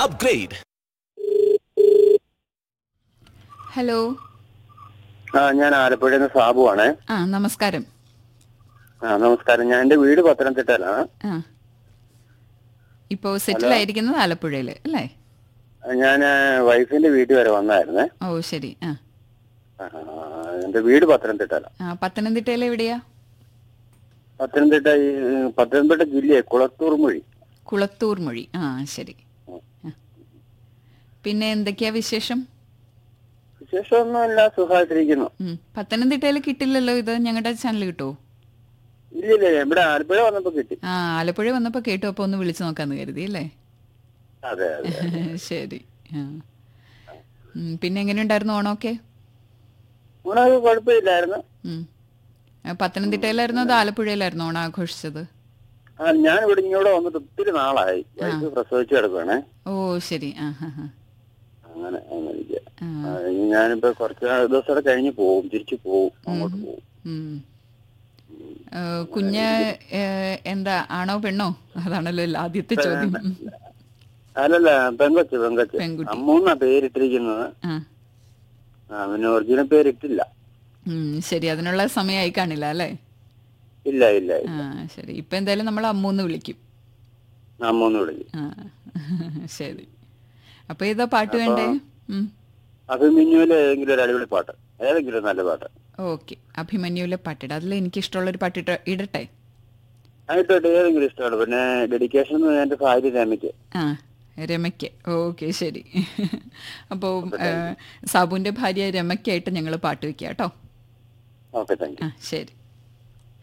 upgrade. Hello ആ ഞാൻ ആലപ്പുഴയിൽ നിന്ന് സാബു ആണേ ആ നമസ്കാരം ആ നമസ്കാരം ഞാൻ എന്റെ വീട് പത്തനംതിട്ടയിലാണ് ആ ഇപ്പോൾ സെറ്റിൽ ആയിരിക്കുന്നത് ആലപ്പുഴയിൽ അല്ലേ ഞാൻ വൈഫിന്റെ വീട്ടിൽ വരെ വന്നായിരുന്നേ ഓ ശരി ആ ആ, എന്റെ വീട് പത്തനംതിട്ടയിലാണ് ആ പത്തനംതിട്ടയിൽ എവിടെയാ പത്തനംതിട്ട ഈ പത്തനംതിട്ട ജില്ലയെ കുളത്തൂർ മൊഴി കുളത്തൂർ മൊഴി ആ ശരി ആ. പിന്നെ എന്തൊക്കെയാ വിശേഷം വിശേഷമൊന്നുമില്ല സുഖമായിട്ടിരിക്കുന്നു ഉം. പത്തനംതിട്ടയിൽ കിട്ടില്ലല്ലോ ഇത് ഞങ്ങളുടെ ചാനൽ കിട്ടുമോ ഇല്ല ഇല്ല ഇവിടെ ആലപ്പുഴ വന്നപ്പോ കിട്ടി ആ ആലപ്പുഴ വന്നപ്പോൾ കേട്ടു അപ്പോൾ ഒന്ന് വിളിച്ചു നോക്കാന്ന് കരുതി അല്ലേ അതെ അതെ ശരി ആ ഉം, പിന്നെ എങ്ങനെയുണ്ടായിരുന്നു ഓണമൊക്കെ ഊണൊക്കെ കുഴപ്പമില്ലായിരുന്നു ഉം. ആ, പത്തനംതിട്ടയിലായിരുന്നോ അതോ ആലപ്പുഴയിലായിരുന്നോ ഓണം ആഘോഷിച്ചത് ആ ഞാൻ ഇവിടെ ഇങ്ങോട്ട് വന്നിട്ട് ഒത്തിരി നാളായി വൈഫ് പ്രസവിച്ചു കിടക്കുവാണേ ഓ ശരി ആ ഹാ ഹാ അങ്ങനെ അങ്ങനെ ഇരിക്കുക. ആ. ആ, ഇനി ഞാനിപ്പോ കുറച്ച് ദിവസം കഴിഞ്ഞ് പോവും തിരിച്ചു പോവും അങ്ങോട്ട് പോവും ഉം. ഏ, കുഞ്ഞ് ഏ, എന്താ ആണോ പെണ്ണോ അതാണല്ലോ എല്ലാ- ആദ്യത്തെ ചോദ്യം ഉം. അല്ലല്ല പെങ്കൊച്ച് പെങ്കൊച്ച് പെൺകുട്ടി. അമ്മൂന്നാ പേരിട്ടിരിക്കുന്നത് ആ ആ പിന്നെ ഒറിജിനൽ പേരിട്ടില്ല ഉം, ശരി അതിനുള്ള സമയമായി കാണില്ല അല്ലേ ഇല്ല ഇല്ല ആ ശരി ഇപ്പൊ എന്തായാലും നമ്മൾ അമ്മൂന്ന് വിളിക്കും അമ്മൂന്ന് വിളിക്കും ആ ശരി അപ്പൊ ഏതാ പാട്ട് വേണ്ടേ ഉം. അഭിമന്യുവിലെ ഏതെങ്കിലും ഒരു അടിപൊളി പാട്ട് ഏതെങ്കിലും ഒരു നല്ല പാട്ട് ഓക്കെ അഭിമന്യുവിലെ പാട്ടിട അതിൽ എനിക്ക് ഇഷ്ടമുള്ളൊരു പാട്ടിട്ട് ഇടട്ടെ ആയിട്ടോട്ടെ ഏതെങ്കിലും ഇഷ്ടമാണ് പിന്നെ ഡെഡിക്കേഷൻ എന്റെ ഭാര്യ രമയ്ക്ക് ആ രമയ്ക്ക് ഓക്കെ ശരി അപ്പോൾ സാബുവിൻ്റെ ഭാര്യ രമയ്ക്കായിട്ട് ഞങ്ങൾ പാട്ട് വെക്കാം കേട്ടോ ഓക്കെ താങ്ക് യു ആ ശരി